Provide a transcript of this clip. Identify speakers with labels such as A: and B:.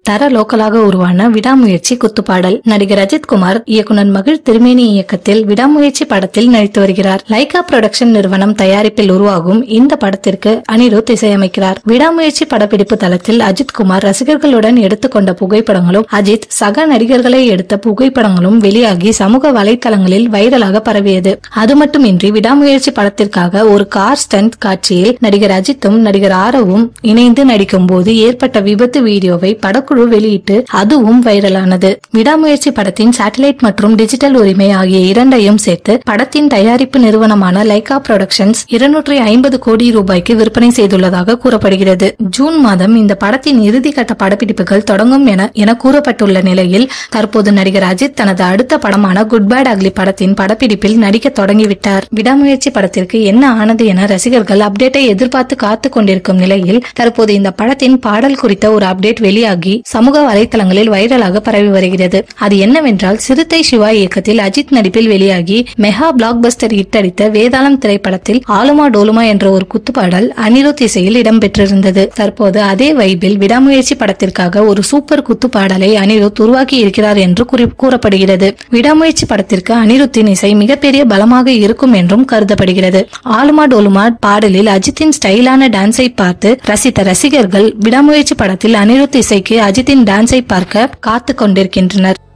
A: தர லோக்கலாக உருவான விடாமுயற்சி குத்துப்பாடல் நடிகர் அஜித் குமார் இயக்குனர் மகிழ் திருமேனி இயக்கத்தில் விடாமுயற்சி படத்தில் நடித்து வருகிறார் லைகா புரொடக்ஷன் நிறுவனம் தயாரிப்பில் உருவாகும் இந்த படத்திற்கு அனிருத் இசையமைக்கிறார் விடாமுயற்சி படப்பிடிப்பு தளத்தில் அஜித் குமார் ரசிகர்களுடன் எடுத்துக்கொண்ட புகைப்படங்களும் அஜித் சக நடிகர்களை எடுத்த புகைப்படங்களும் வெளியாகி சமூக வலைதளங்களில் வைரலாக பரவியது அது மட்டுமின்றி விடாமுயற்சி படத்திற்காக ஒரு கார் ஸ்டண்ட் காட்சியில் நடிகர் அஜித்தும் நடிகர் ஆரவும் இணைந்து நடிக்கும் போது ஏற்பட்ட விபத்து வீடியோவை படக்குழு வெளியிட்டு அதுவும் வைரலானது விடாமுயற்சி படத்தின் சேட்டலைட் மற்றும் டிஜிட்டல் உரிமை ஆகிய இரண்டையும் சேர்த்து படத்தின் தயாரிப்பு நிறுவனமான லைகா புரொடக்ஷன்ஸ் இருநூற்றி ஐம்பது கோடி ரூபாய்க்கு விற்பனை செய்துள்ளதாக கூறப்படுகிறது ஜூன் மாதம் இந்த படத்தின் இறுதிக்கட்ட படப்பிடிப்புகள் தொடங்கும் என என கூறப்பட்டுள்ள நிலையில் தற்போது நடிகர் அஜித் தனது அடுத்த படமான குட் பேட் அக்லி படத்தின் படப்பிடிப்பில் நடிக்க தொடங்கிவிட்டார் விடாமுயற்சி படத்திற்கு என்ன ஆனது என ரசிகர்கள் அப்டேட்டை எதிர்பார்த்து காத்து கொண்டிருக்கும் நிலையில் தற்போது இந்த படத்தின் பாடல் குறித்த ஒரு அப்டேட் வெளியாகி சமூக வலைதளங்களில் வைரலாக பரவி வருகிறது அது என்னவென்றால் சிறுத்தை சிவா இயக்கத்தில் அஜித் நடிப்பில் வெளியாகி மெகா பிளாக் பஸ்டர் ஹிட் அடித்த வேதாளம் திரைப்படத்தில் ஆலுமா டோலுமா என்ற ஒரு குத்துப்பாடல் அனிருத் இசையில் இடம்பெற்றிருந்தது தற்போது அதே வைபில் விடாமுயற்சி படத்திற்காக ஒரு சூப்பர் குத்துப்பாடலை அனிருத் உருவாக்கி இருக்கிறார் என்று குறி- கூறப்படுகிறது விடாமுயற்சி படத்திற்கு அனிருத்தின் இசை மிகப்பெரிய பலமாக இருக்கும் என்றும் கருதப்படுகிறது ஆலுமா டோலுமா பாடலில் அஜித்தின் ஸ்டைலான டான்ஸை பார்த்து ரசித்த ரசிகர்கள் விடாமுயற்சி படத்தில் அனிருத் இசைக்கு அஜித்தின் டான்ஸை பார்க்க காத்துக் கொண்டிருக்கின்றனர்